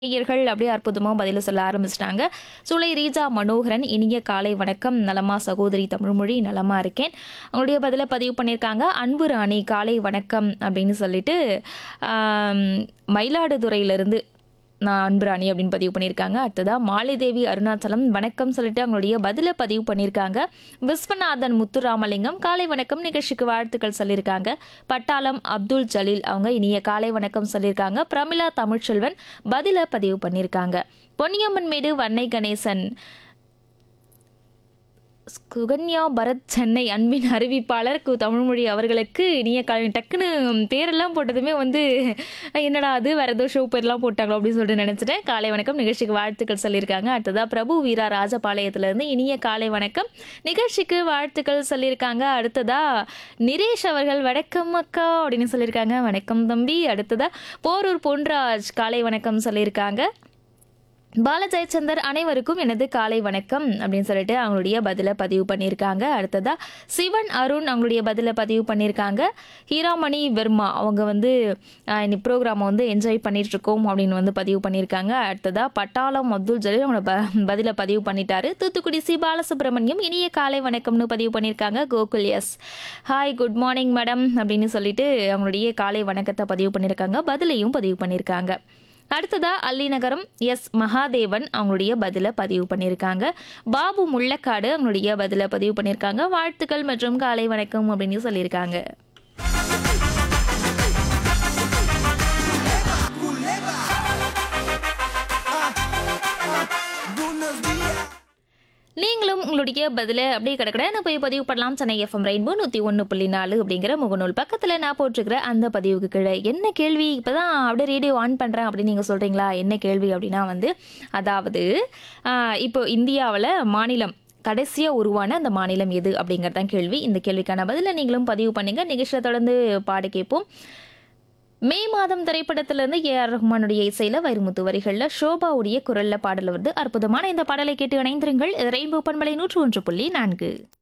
நேயர்கள் அப்படியே அற்புதமாக பதில சொல்ல ஆரம்பிச்சிட்டாங்க சுலை ரீஜா மனோகரன் இனிய காலை வணக்கம் நலமா சகோதரி தமிழ்மொழி நலமா இருக்கேன் அவங்களுடைய பதிலை பதிவு பண்ணியிருக்காங்க அன்பு ராணி காலை வணக்கம் அப்படின்னு சொல்லிட்டு ஆம், மயிலாடுதுறையிலிருந்து நான் அன்புராணி அப்படின்னு பதிவு பண்ணியிருக்காங்க அடுத்ததா மாலிதேவி அருணாச்சலம் வணக்கம் சொல்லிட்டு அவங்களுடைய பதிலை பதிவு பண்ணியிருக்காங்க விஸ்வநாதன் முத்துராமலிங்கம் காலை வணக்கம் நிகழ்ச்சிக்கு வாழ்த்துக்கள் சொல்லியிருக்காங்க பட்டாளம் அப்துல் ஜலீல் அவங்க இனிய காலை வணக்கம் சொல்லியிருக்காங்க பிரமிளா தமிழ்ச்செல்வன் பதிலை பதிவு பண்ணியிருக்காங்க பொன்னியம்மன் மேடு வன்னை கணேசன் சுகன்யா பரத் சென்னை அன்பின் அறிவிப்பாளர் கு தமிழ்மொழி அவர்களுக்கு இனிய காலை டக்குன்னு பேரெல்லாம் போட்டதுமே வந்து என்னடா அது வேற ஏதோ ஷோ பேர்லாம் போட்டாங்களோ அப்படின்னு சொல்லிட்டு நினைச்சிட்டேன் காலை வணக்கம் நிகழ்ச்சிக்கு வாழ்த்துக்கள் சொல்லியிருக்காங்க அடுத்ததா பிரபு வீரா ராஜபாளையத்திலிருந்து இனிய காலை வணக்கம் நிகழ்ச்சிக்கு வாழ்த்துக்கள் சொல்லியிருக்காங்க அடுத்ததா நிரேஷ் அவர்கள் வணக்கம் அக்கா அப்படின்னு சொல்லியிருக்காங்க வணக்கம் தம்பி அடுத்ததா போரூர் பொன்ராஜ் காலை வணக்கம் சொல்லியிருக்காங்க பாலஜெயச்சந்தர் அனைவருக்கும் எனது காலை வணக்கம் அப்படின்னு சொல்லிட்டு அவங்களுடைய பதிலை பதிவு பண்ணியிருக்காங்க அடுத்ததா சிவன் அருண் அவங்களுடைய பதிலை பதிவு பண்ணியிருக்காங்க ஹீராமணி வெர்மா அவங்க வந்து ஆஹ், இந்த ப்ரோக்ராமை வந்து என்ஜாய் பண்ணிட்டு இருக்கோம் அப்படின்னு வந்து பதிவு பண்ணியிருக்காங்க அடுத்ததா பட்டாளம் அப்துல் ஜலீல் அவங்களோட ப பதிலை பதிவு பண்ணிட்டாரு தூத்துக்குடி சி பாலசுப்ரமணியம் இனிய காலை வணக்கம்னு பதிவு பண்ணியிருக்காங்க Gokul S hi good morning madam அப்படின்னு சொல்லிட்டு அவங்களுடைய காலை வணக்கத்தை பதிவு பண்ணியிருக்காங்க பதிலையும் பதிவு பண்ணியிருக்காங்க அடுத்ததா அல்லிநகரம் எஸ் மகாதேவன் அவங்களுடைய பதிலை பதிவு பண்ணியிருக்காங்க பாபு முள்ளக்காடு அவங்களுடைய பதிலை பதிவு பண்ணியிருக்காங்க வாழ்த்துக்கள் மற்றும் காலை வணக்கம் அப்படின்னு சொல்லியிருக்காங்க நீங்களும் உங்களுடைய பதிலை அப்படியே கிடக்கடன்னு போய் பதிவு பண்ணலாம் சென்னை எஃப்எம் ரெயின்போ நூற்றி ஒன்று புள்ளி நாலு அப்படிங்கிற முகநூல் பக்கத்தில் நான் போட்டிருக்கிற அந்த பதிவுக்கு கீழே என்ன கேள்வி இப்போ தான் அப்படியே ரேடியோ ஆன் பண்ணுறேன் அப்படின்னு நீங்கள் சொல்கிறீங்களா என்ன கேள்வி அப்படின்னா வந்து அதாவது ஆஹ், இப்போ இந்தியாவில் மாநிலம் கடைசியாக உருவான அந்த மாநிலம் எது அப்படிங்கிறது தான் கேள்வி இந்த கேள்விக்கான பதிலை நீங்களும் பதிவு பண்ணுங்க நிகழ்ச்சியில் தொடர்ந்து பாட கேட்போம் மே மாதம் திரைப்படத்திலிருந்து ஏ ஆர் ரஹ்மானுடைய இசையில வைரமுத்து வரிகளில் ஷோபாவுடைய குரல்ல பாடல் வருது அற்புதமான இந்த பாடலை கேட்டு இணைந்திருங்கள் இது ரெயின்போ பண்பலை நூற்று ஒன்று புள்ளி நான்கு